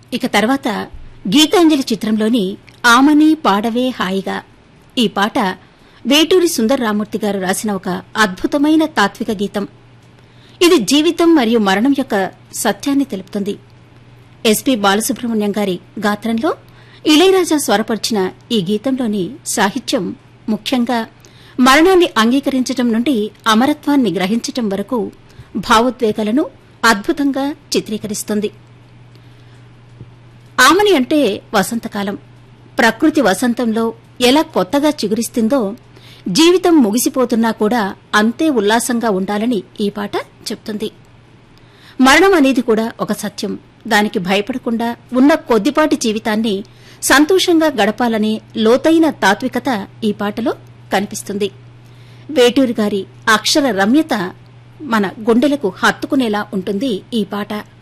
ఇక తర్వాత గీతాంజలి చిత్రంలోని ఆమని పాడవే హాయిగా ఈ పాట వేటూరి సుందర్ రామూర్తి గారు రాసిన ఒక అద్భుతమైన తాత్విక గీతం ఇది జీవితం మరియు మరణం యొక్క సత్యాన్ని తెలుపుతుంది ఎస్పీ బాలసుబ్రహ్మణ్యం గారి గాత్రంలో ఇళయరాజా స్వరపరిచిన ఈ గీతంలోని సాహిత్యం ముఖ్యంగా మరణాన్ని అంగీకరించటం నుండి అమరత్వాన్ని గ్రహించటం వరకు భావోద్వేగాలను అద్భుతంగా చిత్రీకరిస్తుంది ఆమని అంటే వసంతకాలం ప్రకృతి వసంతంలో ఎలా కొత్తగా చిగురిస్తుందో జీవితం ముగిసిపోతున్నా కూడా అంతే ఉల్లాసంగా ఉండాలని ఈ పాట చెప్తుంది మరణం అనేది కూడా ఒక సత్యం దానికి భయపడకుండా ఉన్న కొద్దిపాటి జీవితాన్ని సంతోషంగా గడపాలనే లోతైన తాత్వికత ఈ పాటలో కనిపిస్తుంది వేటూరి గారి అక్షర రమ్యత మన గుండెలకు హత్తుకునేలా ఉంటుంది ఈ పాట